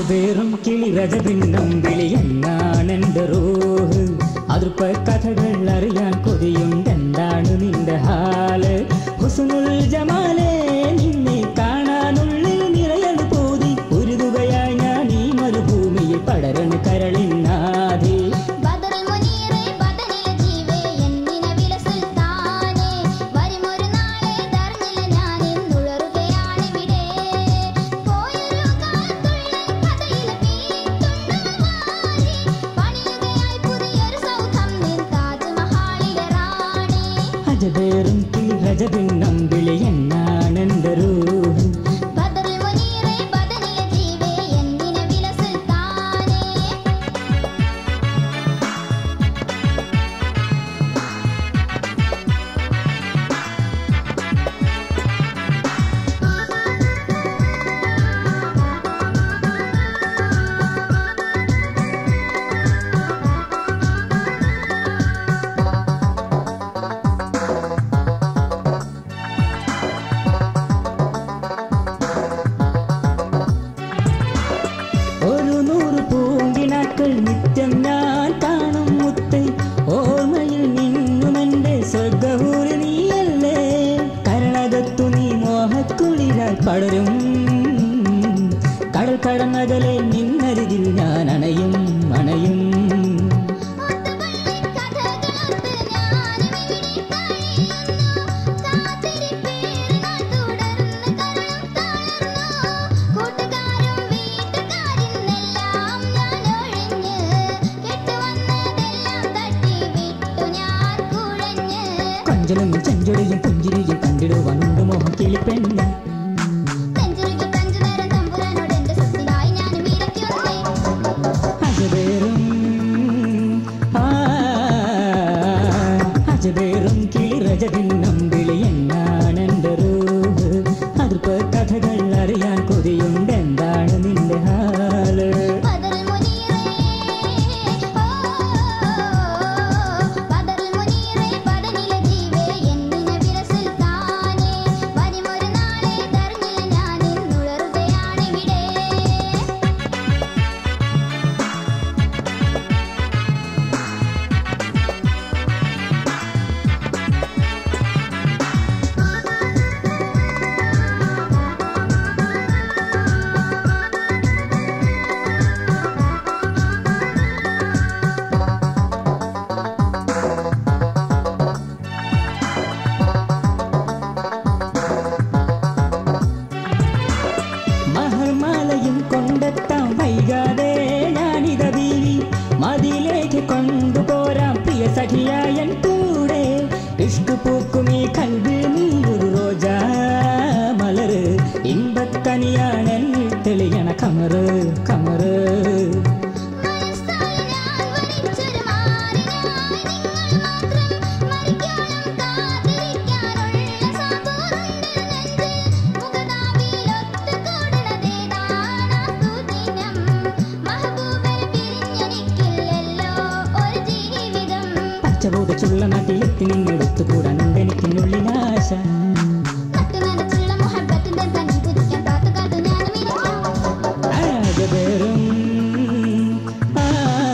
അജബേറും കിളി രജപിണ്ണം വിളിയെന്നാണെന്റെ റൂഹ് അതിർപ്പ കഥകൾ അറിയാൻ കൊതിയുണ്ടെന്താണ് നിന്റെ ഹാല് ഹുസ്നുൽ ജമാലേ നിന്നെ കാണാനുള്ളിൽ നിറയണ പോതി ഉരുകുകയായി ഞാൻ ഈ മരുഭൂമിയിൽ പടരണ കരളിനാഥി ബദറുൽ മുനീറേ ബദനിലെ ജീവേ എന്നിന വില സുൽത്താനേ വരുമൊരു നാളെ തറിഞ്ഞില്ല ഞാൻ ഇന്നുളറുകയാണിവിടെ പോയൊരു കാലത്തുള്ള കഥയിലെ പീത്തുണ്ണമാരി പണിയുകയായി പുതിയൊരു സൗധം നിൻ താജ്മഹാളിലെ റാണി അജബേറും കിളി രജപിണ്ണം വിളിയെന്നാണെന്റെ റൂഹ് ബദറുൽ മുനീറേ ബദനിലെ ജീവേ എന്നിന വില സുൽത്താനേ ഒരു നൂറ് പൂങ്കിനാക്കൾ നിത്യം ഞാൻ കാണും മുത്ത് ഓർമ്മയിൽ നിന്നുമെന്റെ സ്വർഗഹൂരി നീയല്ലേ കരണകത്തു നീ മോഹക്കുളിരാൽ പടരും കടൽ കടന്നകലെ നിന്നരികിൽ ഞാൻ അണയും അണയും കൊഞ്ചലും ചെഞ്ചൊടിയും പുഞ്ചിരിയും കണ്ടിടുവാനുണ്ട് മോഹം കിളിപ്പെണ്ണ് അജബേറും ആ, അജബേറും കിളി രജപിന്നം വിളിയെന്നാണെന്റെ റൂഹ് അതിർപ്പ കഥകൾ അറിയാൻ കൊതിയുണ്ട് എന്താണ് നിന്റെ ഹാല് മഹർമാലയും കൊണ്ടെത്താം വൈകാതെ ഞാനിത ബീവി മതിലേക്ക് കൊണ്ടുപോരാം പ്രിയ സഖിയായൻ കൂടെ ഇഷ്ക് പൂക്കും ഈ കൽവിൽ നീ ഒരു റോജാ മലര് ഇമ്പക്കനിയാണ് എന്നിൽ തെളിയണ കമറ് കമറ് പച്ചപൂത ചുള്ള നാട്ടിലെത്തി നിന്നെടുത്തുകൂടാനുണ്ട് എനിക്കിനുള്ളിലാശ ആകവേറും ആ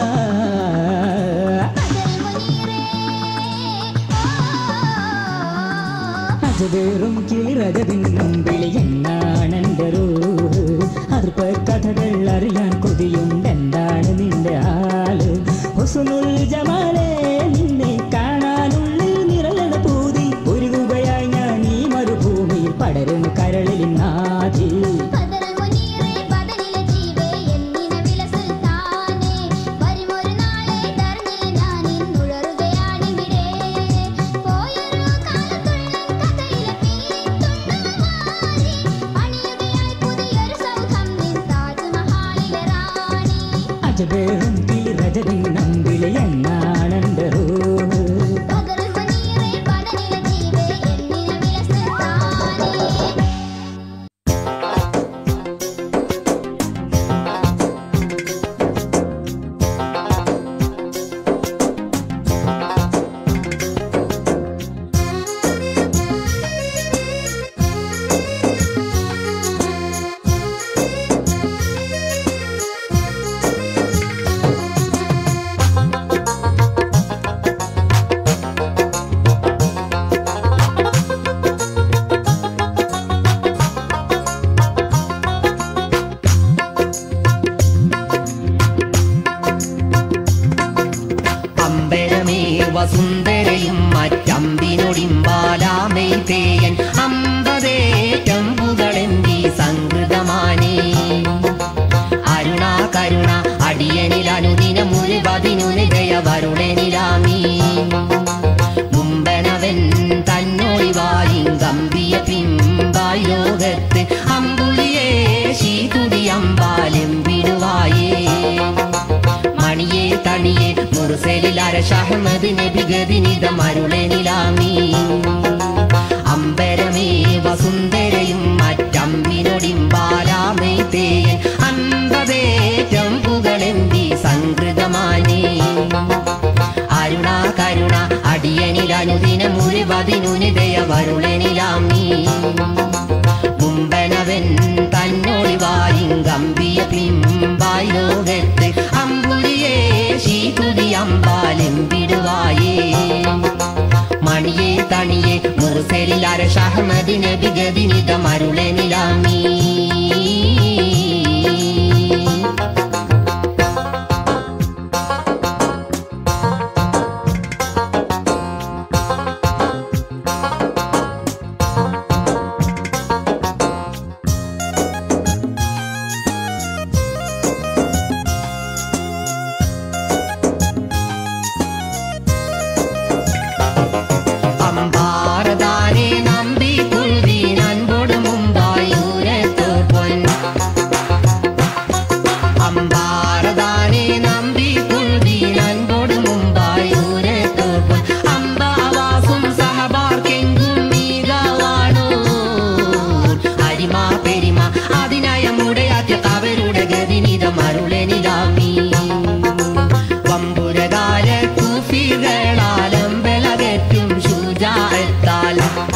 അജവേറും കിളി രജപിന്നം വിളിയെന്നാണെന്റെ റൂഹ് അതിർപ്പ കഥകൾ അറിയാൻ കൊതിയുണ്ട് എന്താണ് നിന്റെ ആള് ഹുസ്നുൽ ജമാലേ നിന്നെ കാണാനുള്ളിൽ നിറയണ പൂതി ഒരുകുകയായി ഞാൻ ഈ മരുഭൂമിയിൽ പടരും കരളിൽ നാഥി അജബേറും കിളി രജപിന്നം വിളിയെന്നാണെന്റെ റൂഹ് തന്നൊടിമ്പാലാമൈ തേയൻ അമ്പതേറ്റം പുകളെന്തി സംകൃതമാനേ അരുണ കരുണ അടിയനിൽ അനുദിന മുഴുവതിനു നിജയ വരുണനിലാമീ മുമ്പനവൻ തന്നൊളിവായും ഗംഭീയ പിമ്പായി ലോകത്ത് അമ്പുളിയേ ശീതുടി അമ്പാലും വിടുവായേ മണിയെ തണിയെ മുറുസലിൽ അരഷഹമത് നബിഗതിനിത മരുളനിലാമീ അമ്പരമേ വസുന്ധരയും മറ്റമ്പിനൊടിമ്പാലാമേ തേയൻ അമ്പതേറ്റം പുകളെന്തി സംകൃതമാനേ അരുണ കരുണ അടിയനിൽ അനുദിന മുഴുവതിനു നിതയ വരുളനിലാമീ മുമ്പനവൻ തന്നൊളിവായും ഗംഭീയ പിമ്പായി ലോകത്ത് അമ്പുളിയേ ശീകുതി അമ്പാലും വിടുവായേ മണിയെ തണിയെ മുറുസലിൽ അരഷഹമതി നബി ഗതിനിത മരുളനിലാമീ അമ്പാരദാനെ നമ്പി കുൽവി നൻപൊടു മുമ്പായി ഊരത്തു പൊൻ അമ്പാരദാനെ നമ്പി കുൽവി നൻപൊടു മുമ്പായി ഊരത്തു പൊൻ അമ്പാവാസും സഹബാർക്കെങ്കും മീകവാണോ അരിമ പെരിമ അതിനയമുടെ അത്യ അവരുടെ ഗതിനിത മരുളനിതാമീ വമ്പുരകാല കൂഫികളാലമ്പലകറ്റും ശുചാത്താൽ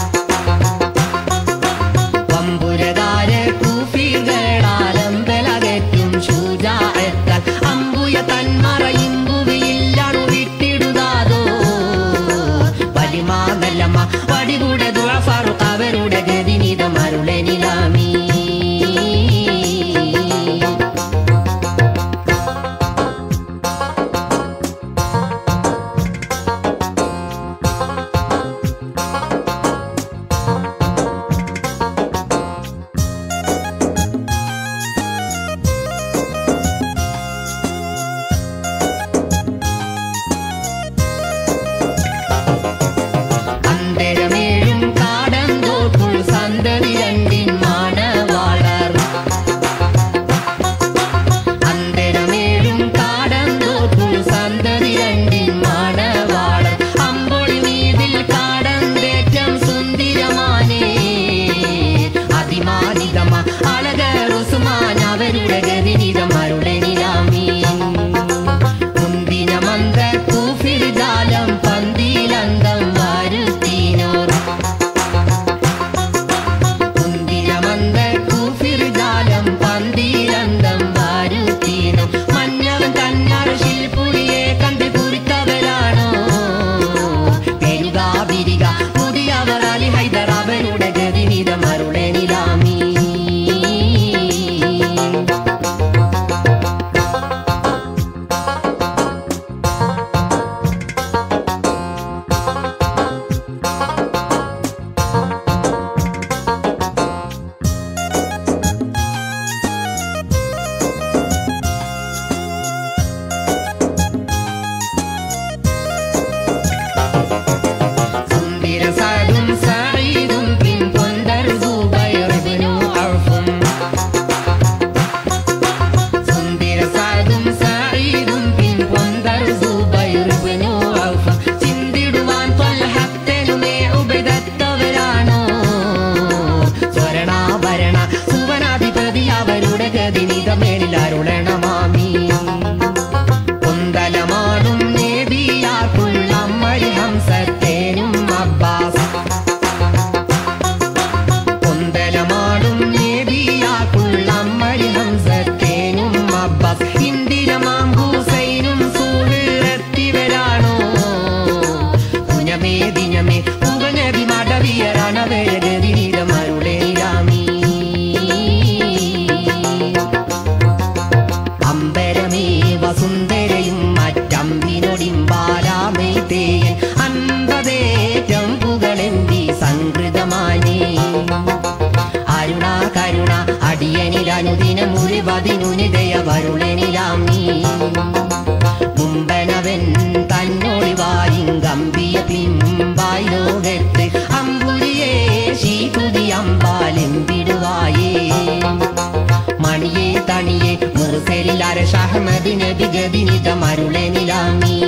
വമ്പുരകാല കൂഫികളാലമ്പലകറ്റും ശുചാത്താൽ അമ്പുയ തന്മറയിമ്പുകയില്ലണു വിട്ടിടുതാതോ വലിമാകല്ലമ്മ വടികൂടെ ദുഴഫാറു അവരുടെ ഗതിനിത മരുളനിലാമീ അന്തരമേഴും കാടം ബദിനുനിതയ വരുളനിലാമീ മുമ്പനവൻ തന്നൊളിവായിങ്കമ്പിയ പിമ്പായി ലോകത്ത് അമ്പുരിയെ ശീകുതി അമ്പാലെമ്പിടുവായേ മണിയെ തണിയെ മുറുസലിൽ അരഷഹമദ് നബി ഗദിനിത മരുളനിലാമീ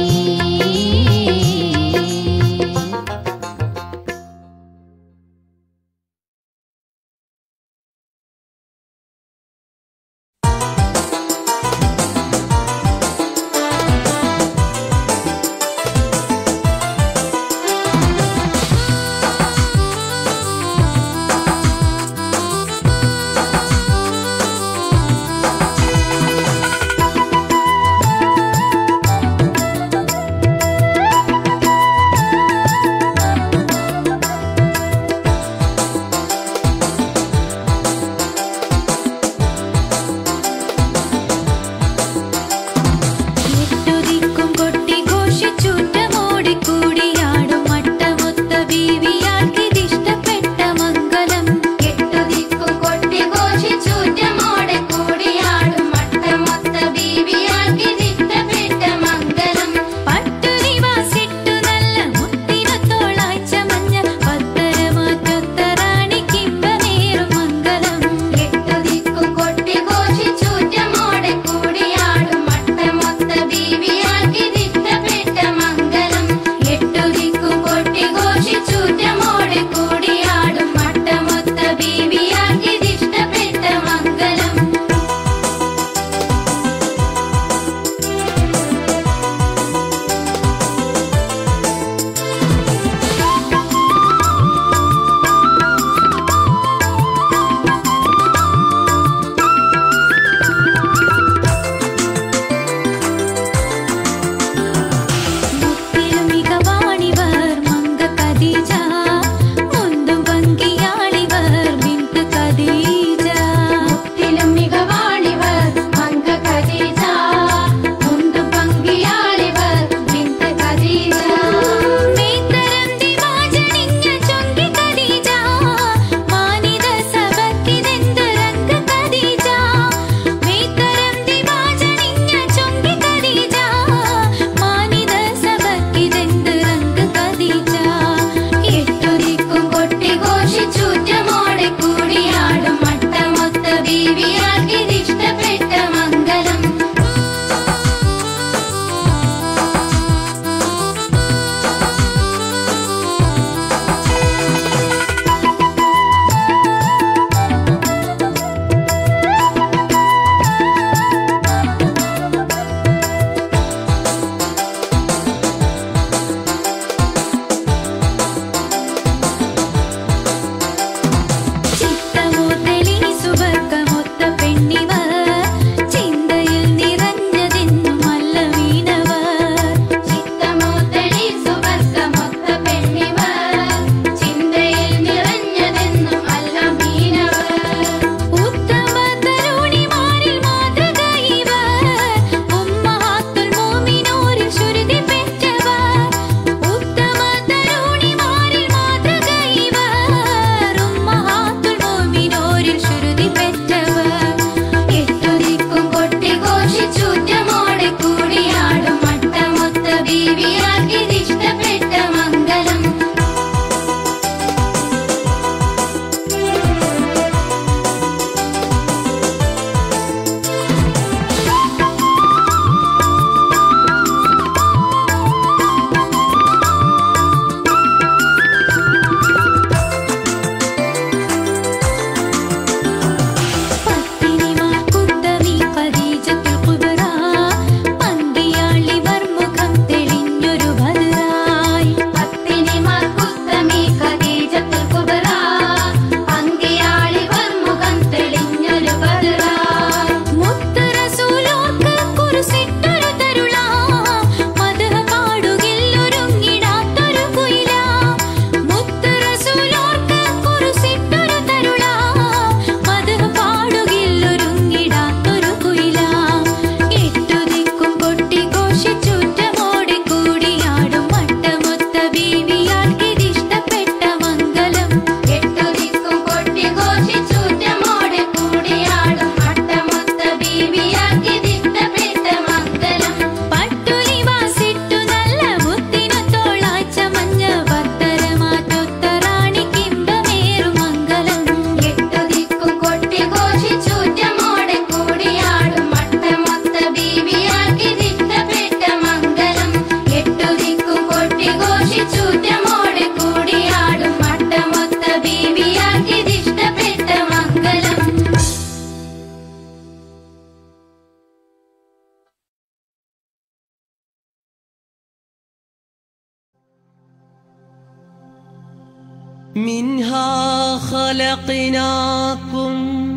منها خلقناكم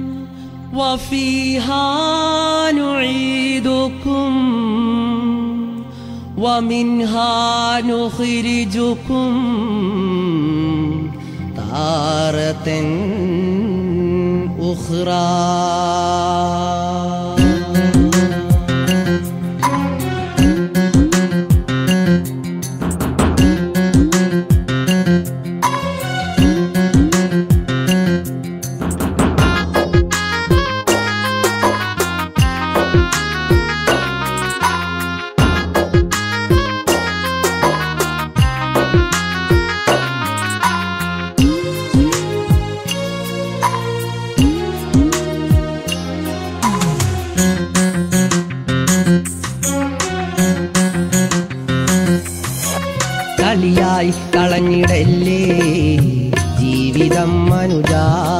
وفيها نعيدكم ومنها نخرجكم تارة أخرى കളിയായി കളഞ്ഞിടല്ലേ ജീവിതം മനുജ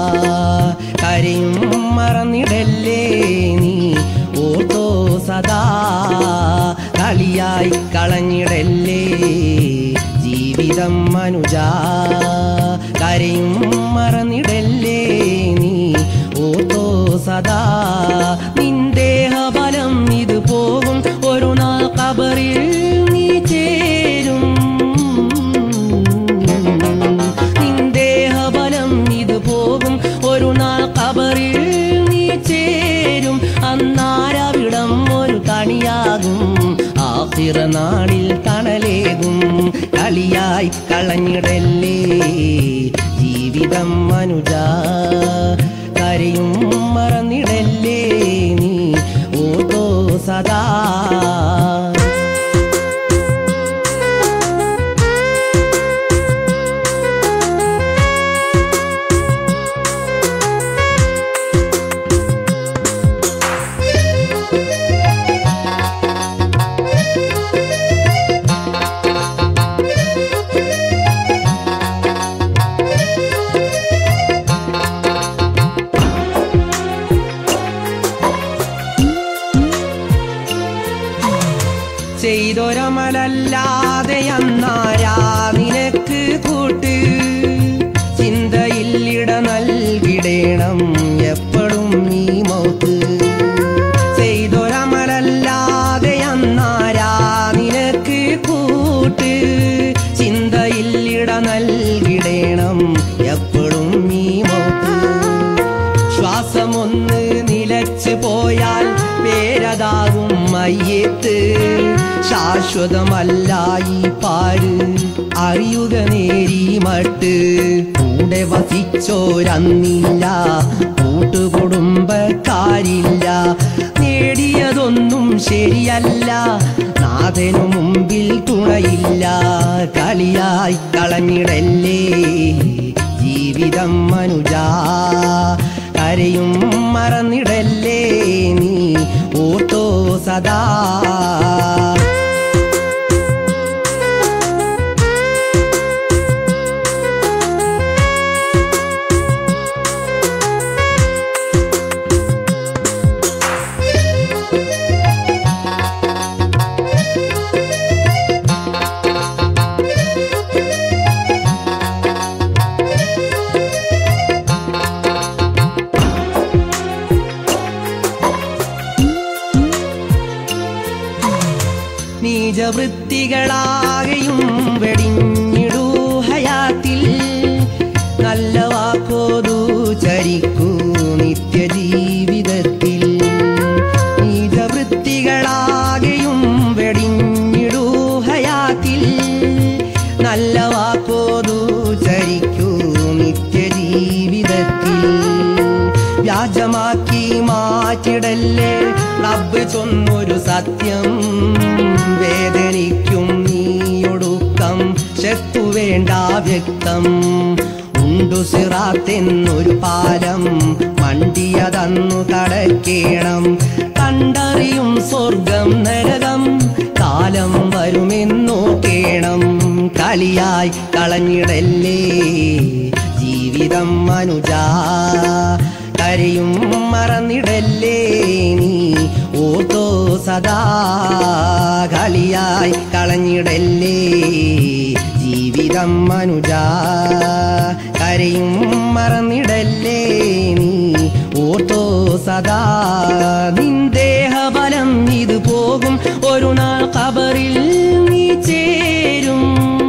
കരയും മറന്നിടല്ലേ നീ ഓർത്തോ സദാ കളിയായി കളഞ്ഞിടല്ലേ ജീവിതം മനുജ കരയും മറന്നിടല്ലേ നീ ഓർത്തോ സദാ നിന്ദേഹബലം ഇത് പോകും ഒരു നാൾ കബറിൽ നീ ചേരും നിന്ദേഹബലം ഇത് പോകും ഒരു നാൾ കബറിൽ നീ ചേരും അന്നാരവിടം ഒരു തണിയാകും ആഹിറ നാളിൽ തണലേകും കളിയായി കളഞ്ഞിടല്ലേ ജീവിതം മനുജ കരയും മറന്നിടല്ലേ നീ ഓതോ സദാ ചെയ്തൊരമലല്ലാതെ അന്നാരാ നിനക്ക് കൂട്ട് ചിന്തയിൽ ഇട നൽകിടേണം എപ്പോഴും നീ മൗത്ത് ചെയ്തൊരമലല്ലാതെ അന്നാരാ നിനക്ക് കൂട്ട് ചിന്തയിൽ ഇട നൽകിടേണം എപ്പോഴും നീ മൗത്ത് ശ്വാസമൊന്ന് നിലച്ചു പോയാൽ പേരതാകും മയ്യത്ത് ശാശ്വതമല്ല ഈ പാര് അറിയുക നേരി മട്ട് കൂടെ വസിച്ചോരന്നില്ല കൂട്ടുകുടുംബക്കാരില്ല നേടിയതൊന്നും ശരിയല്ല നാഥനു മുമ്പിൽ തുണയില്ല കളിയായി കളഞ്ഞിടല്ലേ ജീവിതം മനുജാ കരയും മറന്നിടല്ലേ നീ ഓർത്തോ സദാ നീചവൃത്തികളാകെയും വെടിഞ്ഞിടൂ ഹയാത്തിൽ നല്ല വാക്കോതു ചരിക്കൂ നിത്യജീവിതത്തിൽ നീചവൃത്തികളാകെയും വെടിഞ്ഞിടൂ ഹയാത്തിൽ നല്ല വാക്കോതു ചരിക്കൂ നിത്യജീവിതത്തിൽ വ്യാജമാക്കി മാറ്റിടല്ലേ റബ്ബ് ചൊന്നൊരു സത്യം വേദനിക്കും നീയൊടുക്കം ശക്തു വേണ്ട വ്യക്തം ഉണ്ടു സിറാത്തെന്നൊരു പാലം മണ്ടിയതന്നു കടക്കേണം കണ്ടറിയും സ്വർഗം നരകം കാലം വരുമെന്നോക്കേണം കളിയായി കളഞ്ഞിടല്ലേ ജീവിതം മനുജാ കരയും മറന്നിടല്ലേ നീ ഓർത്തോ സദാ കളിയായി കളഞ്ഞിടല്ലേ ജീവിതം മനുജാ കരയും മറന്നിടല്ലേ നീ ഓർത്തോ സദാ നിൻ ദേഹബലം ഇത് പോകും ഒരു നാൾ കബറിൽ നീ ചേരും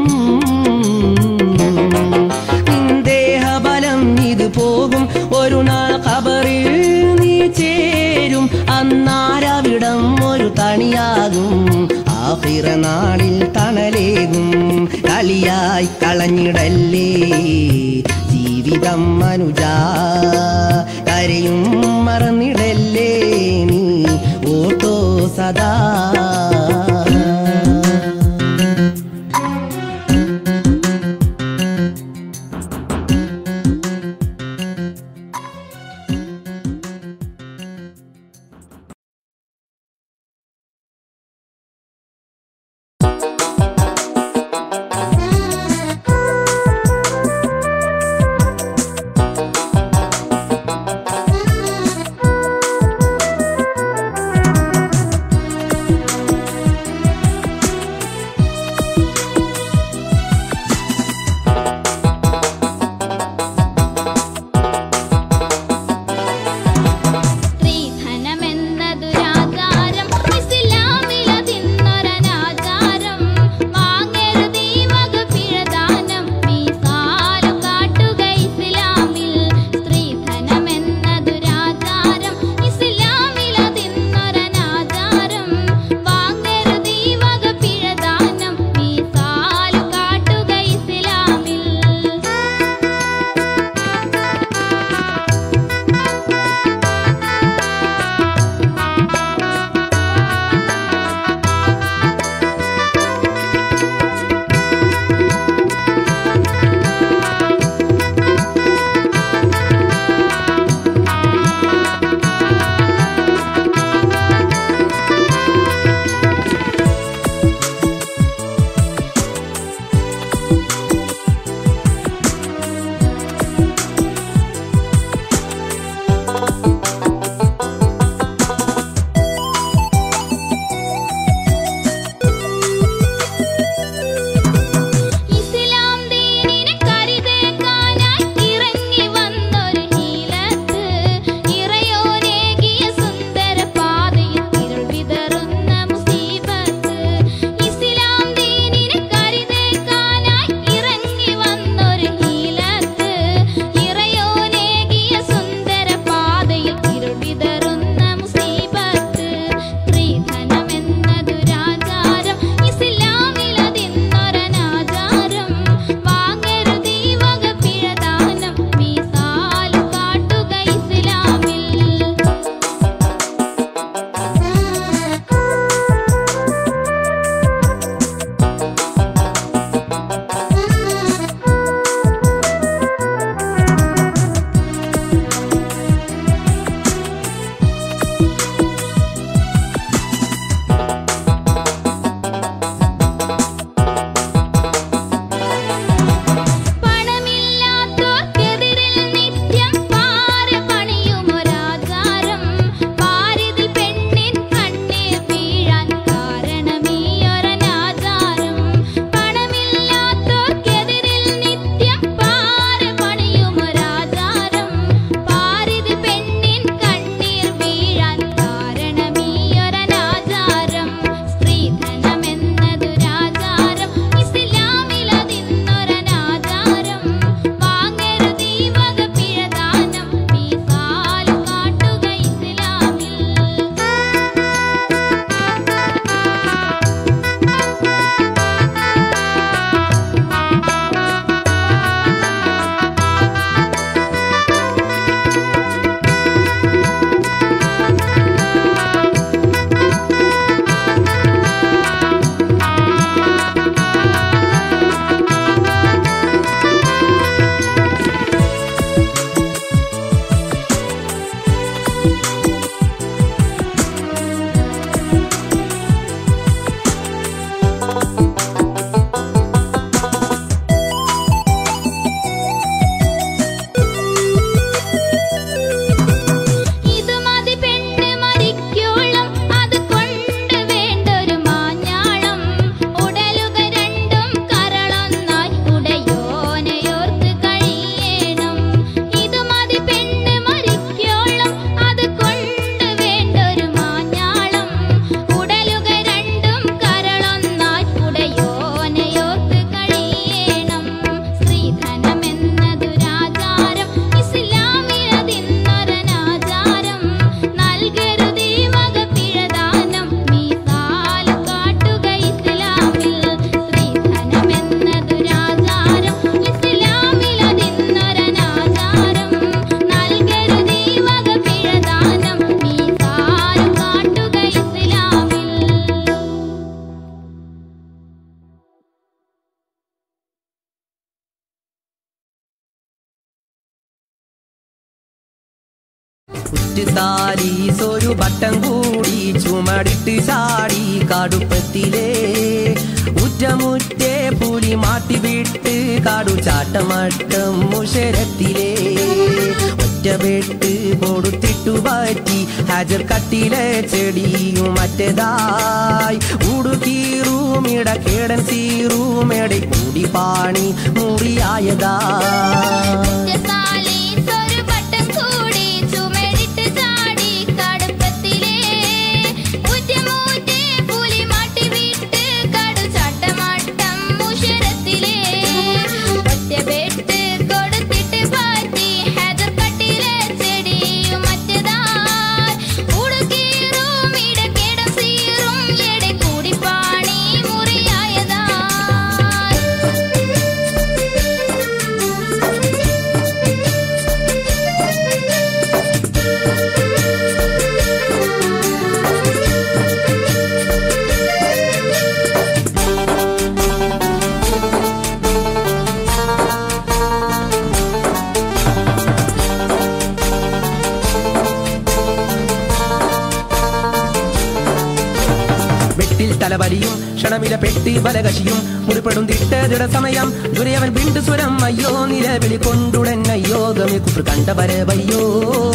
നിൻ ദേഹബലം ഇത് പോകും ഒരു നാൾ കബറിൽ നീ ചേരും അന്നാരവിടം ഒരു തണിയാകും ആഹിറ നാളിൽ തണലേകും കളിയായി കളഞ്ഞിടല്ലേ ജീവിതം മനുജാ കരയും മറന്നിടല്ലേ നീ ഓർത്തോ സദാ കുറ്റുതാലീസ് ഒരു വട്ടം കൂടി ചുമടിട്ട് ചാടി കടുപ്പത്തിലേ ഉറ്റമുറ്റേ പുലി മാട്ടി വിട്ട് കാടു ചാട്ടമട്ടം മുഷരത്തിലേ ഒറ്റ വെട്ട് കൊടുത്തിട്ടു പറ്റി ഹാജർ കട്ടിലെ ചെടിയും മറ്റേതായി ഉടുക്കീറും ഇടക്കേടൻ സീറും എടെ കൂടി പാണി മുറിയായതാ ഒരു വട്ടം കൂടി ചുമരിട്ട് ചാടി കടുപ്പത്തിലേ ഉറ്റമൂറ്റേ പുലി മാട്ടി വിട്ട് കടു ചട്ടമട്ടം മുഷരത്തിലേ ഒറ്റ വെട്ട് കൊടുത്തിട്ട് പാറ്റി ഹെദർ കട്ടിലെ ചെടിയും മറ്റേതായി ഉടുക്കീറും ഇടക്കേടം സീറും എടെ കൂടി പാണി മുറിയായതാ വെട്ടിൽ തലവലിയും ക്ഷണമില പെട്ടി ബലകശിയും മുറിപ്പെടും തിട്ടതിട സമയം ദുരയവൻ പിണ്ടു സ്വരം അയ്യോ നിലവിളി കൊണ്ടുടൻ അയ്യോ ഗമി കുഫർ കണ്ട വരവയ്യോ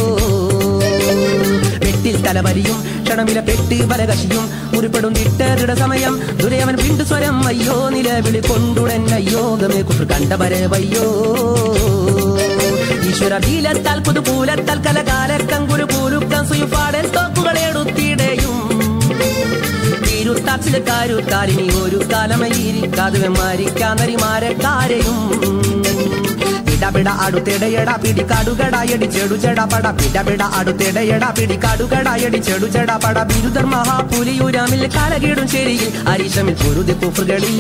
വെട്ടിൽ തലവലിയും ക്ഷണമില പെട്ടി ബലകശിയും മുറിപ്പെടും തിട്ടതിട സമയം ദുരയവൻ പിണ്ടു സ്വരം അയ്യോ നിലവിളി കൊണ്ടുടൻ അയ്യോ ഗമി കുഫർ കണ്ട വരവയ്യോ ഈശ്വര ബീലത്താൽ പുതുപൂലത്താൽ കലകാലക്കം കുരുപൂലുക്കം സുയുപാടൽ തോക്കുകളെടുത്തിടയും ഇരുത്താച്ചില് കാരുത്താലിനി ഒരു കാലമയിരിക്കാതെ മരിക്കാന്നരിമാരക്കാരെയും പിടപിട അടുത്തിടയട പിടിക്കാടുകടായടി ചെടുചെട പട പിടപിട അടുത്തിടയട പിടിക്കാടുകടായടി ചെടുചെട പട ബിരുദർ മഹാപുലിയൂരാമിൽ കാലകീടും ശരിയിൽ അരിശമിൽ പൊരുതി കുഫുകളിൽ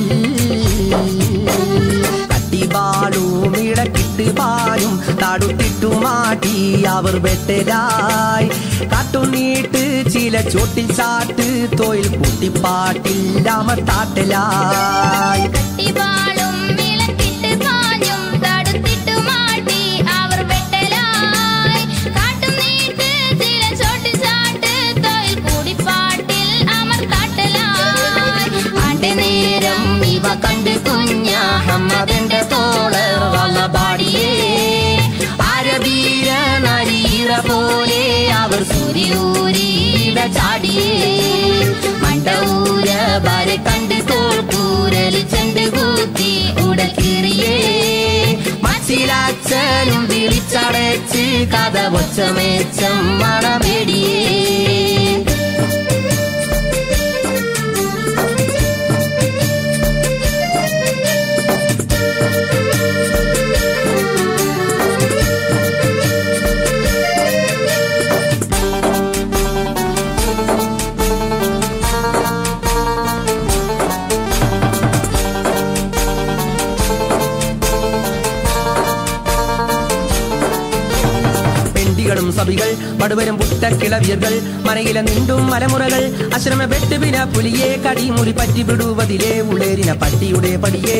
കട്ടിപാടും ഇടക്കിട്ട് പാലും തടുത്തിട്ടു മാറ്റി അവർ വെട്ടലായി കാട്ടുനീട്ട് ചില ചോട്ടിൽ ചാട്ട് തൊഴിൽ കുട്ടിപ്പാട്ടിൽ അമർത്താട്ടലായി കട്ടിവാളും വിളക്കിട്ട് പാഞ്ഞും തടുത്തിട്ടു മാട്ടി അവർ വെട്ടലായി കാട്ടും നീട്ട് ചില ചോട്ട് ചാട്ട് തൊഴിൽ കൂടിപ്പാട്ടിൽ അമർത്താട്ടലായി ആണ്ട് നേരം ഇവ കണ്ട് കുഞ്ഞ ഹമ്മദന്റെ തോളർ വള്ളപാടിയേ അരവീര നരീറ പോലെ അവർ സൂര്യൂരിട ചാടിയേ മണ്ടൂര വരെ കണ്ട് തോൾക്കൂരൽ ചെണ്ട് കൂത്തി ഉടക്കീറിയേ മച്ചിലാച്ചനും വിളിച്ചടച്ച് കഥ ഒച്ചമേച്ചം മണമേടിയേ പെണ്ടികളും സഭികൾ പടുവരും പുട്ടക്കിളവിയകൾ മനയില നിണ്ടും മലമുറകൾ അശ്രമ വെട്ടുപിന പുലിയെ കടിമുറി പറ്റി വിടുവതിലെ ഉളേരിന പട്ടിയുടെ പടിയേ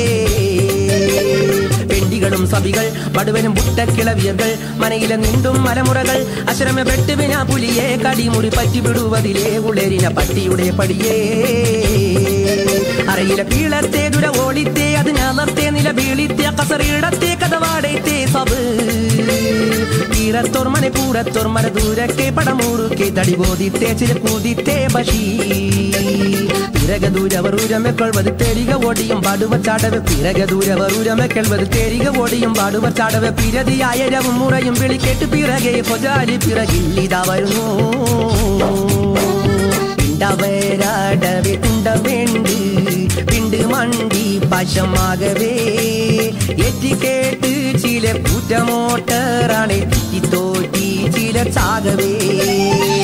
പെണ്ടികളും സഭികൾ പടുവനും പുട്ടക്കിളവിയകൾ മനയില നിണ്ടും മലമുറകൾ അശ്രമ വെട്ടുപിന പുലിയെ കടിമുറി പറ്റി വിടുവതിലെ ഉളേരിന പട്ടിയുടെ പടിയേ അറയില പീളത്തെ ദുര ഓളിത്തെ അതിനകത്തെ നില വീളിത്തെ കസറിടത്തെ കഥവാടത്തെ സബ് തീരത്തോർ മനെ പൂരത്തോർ മന ദൂരക്കെ പടമൂറുക്കെ തടി ബോധിത്തെ ചില കൂതിത്തെ ബഷി പിറക ദൂരവറൂരമെ കൊൾവത് തെരിക ഓടിയും പാടുവ ചാടവ് പിറക ദൂരവറൂരമെ കേൾവത് തെരിക ഓടിയും പാടുവ ചാടവ് പിരതിയായ രവും മുറയും വിളിക്കേട്ട് പിറകെ പൊജാലി പിറകില്ലിതാ വരുന്നു പിണ്ടവരാടവെ തുണ്ടവേണ്ട് പിണ്ട് മണ്ടി പശമാകവേ എത്തിക്കേട്ട് ചില പൂറ്റമോട്ടറാണ് തോറ്റി ചില ചാകവേ